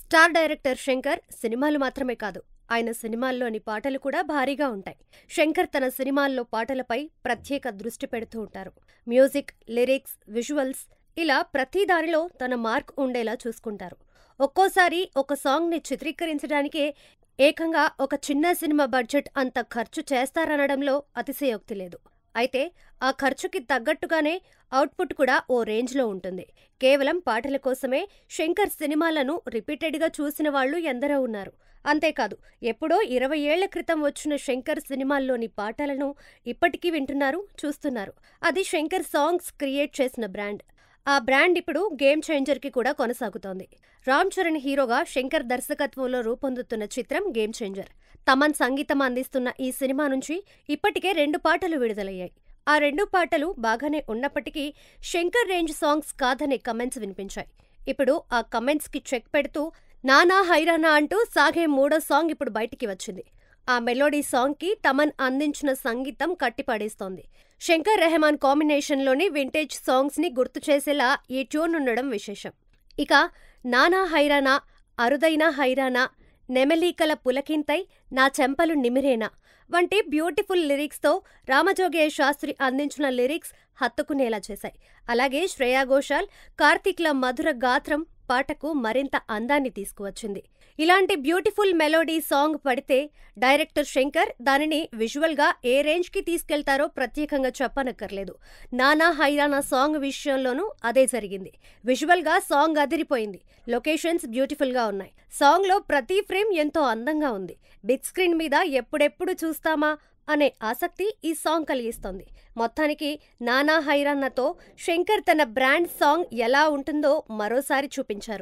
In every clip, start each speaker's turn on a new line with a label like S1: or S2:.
S1: star director Shankar సినిమాలు మాత్రమే కాదు ఆయన సినిమాల్లోని పాటలు కూడా భారీగా ఉంటాయి శంకర్ తన సినిమాల్లో పాటలపై ప్రత్యేక దృష్టి పెడుతూ ఉంటారు మ్యూజిక్ లిరిక్స్ విజువల్స్ ఇలా ప్రతి దానిలో తన మార్క్ ఉండేలా చూసుకుంటారు ఒక్కోసారి ఒక సాంగ్ని చిత్రీకరించడానికే ఏకంగా ఒక చిన్న సినిమా బడ్జెట్ అంత ఖర్చు చేస్తారనడంలో అతిశయోక్తి లేదు అయితే ఆ ఖర్చుకి తగ్గట్టుగానే అవుట్పుట్ కూడా ఓ రేంజ్లో ఉంటుంది కేవలం పాటల కోసమే శంకర్ సినిమాలను రిపీటెడ్గా చూసిన వాళ్ళు ఎందరో ఉన్నారు అంతేకాదు ఎప్పుడో ఇరవై ఏళ్ల క్రితం వచ్చిన శంకర్ సినిమాల్లోని పాటలను ఇప్పటికీ వింటున్నారు చూస్తున్నారు అది శంకర్ సాంగ్స్ క్రియేట్ చేసిన బ్రాండ్ ఆ బ్రాండ్ ఇప్పుడు గేమ్ చేంజర్కి కూడా కొనసాగుతోంది రామ్ చరణ్ హీరోగా శంకర్ దర్శకత్వంలో రూపొందుతున్న చిత్రం గేమ్ చేంజర్ తమన్ సంగీతం అందిస్తున్న ఈ సినిమా నుంచి ఇప్పటికే రెండు పాటలు విడుదలయ్యాయి ఆ రెండు పాటలు బాగానే ఉన్నప్పటికీ శంకర్ రేంజ్ సాంగ్స్ కాదనే కమెంట్స్ వినిపించాయి ఇప్పుడు ఆ కమెంట్స్కి చెక్ పెడుతూ నానా హైరానా అంటూ సాగే మూడో సాంగ్ ఇప్పుడు బయటికి వచ్చింది ఆ మెలోడీ సాంగ్కి తమన్ అందించిన సంగీతం కట్టిపడేస్తోంది శంకర్ రెహమాన్ కాంబినేషన్లోని వింటేజ్ సాంగ్స్ని గుర్తు చేసేలా ఈ ట్యూన్ ఉండడం విశేషం ఇక నానా హైరానా అరుదైన హైరానా నెమలీకల పులకింతై నా చెంపలు నిమిరేనా వంటి బ్యూటిఫుల్ లిరిక్స్తో రామజోగయ్య శాస్త్రి అందించిన లిరిక్స్ హత్తుకునేలా చేశాయి అలాగే శ్రేయా ఘోషాల్ కార్తీక్ల మధుర గాత్రం పాటకు మరింత అందాన్ని తీసుకువచ్చింది ఇలాంటి బ్యూటిఫుల్ మెలోడీ సాంగ్ పడితే డైరెక్టర్ శంకర్ దానిని విజువల్గా ఏ రేంజ్కి తీసుకెళ్తారో ప్రత్యేకంగా చెప్పనక్కర్లేదు నానా హైరానా సాంగ్ విషయంలోనూ అదే జరిగింది విజువల్గా సాంగ్ అదిరిపోయింది లొకేషన్స్ బ్యూటిఫుల్గా ఉన్నాయి సాంగ్లో ప్రతి ఫ్రేమ్ ఎంతో అందంగా ఉంది బిగ్ స్క్రీన్ మీద ఎప్పుడెప్పుడు చూస్తామా అనే ఆసక్తి ఈ సాంగ్ కలిగిస్తోంది మొత్తానికి నానా హైరాన్నతో శంకర్ తన బ్రాండ్ సాంగ్ ఎలా ఉంటుందో మరోసారి చూపించారు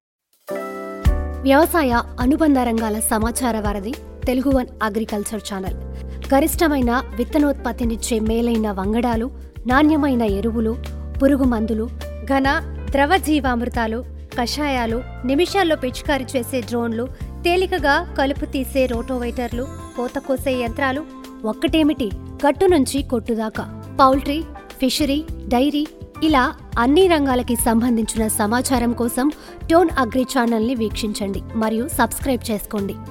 S1: వ్యవసాయ అనుబంధ రంగాల సమాచార వారధి తెలుగు వన్ అగ్రికల్చర్ ఛానల్ గరిష్టమైన విత్తనోత్పత్తినిచ్చే మేలైన వంగడాలు నాణ్యమైన ఎరువులు పురుగు మందులు ఘన ద్రవ జీవామృతాలు కషాయాలు నిమిషాల్లో పిచికారీ చేసే డ్రోన్లు తేలికగా కలుపు తీసే రోటోవైటర్లు కోత కోసే యంత్రాలు ఒక్కటేమిటి గట్టు నుంచి కొట్టుదాకా పౌల్ట్రీ ఫిషరీ డైరీ ఇలా అన్ని రంగాలకి సంబంధించిన సమాచారం కోసం టోన్ అగ్రి ఛానల్ని వీక్షించండి మరియు సబ్స్క్రైబ్ చేసుకోండి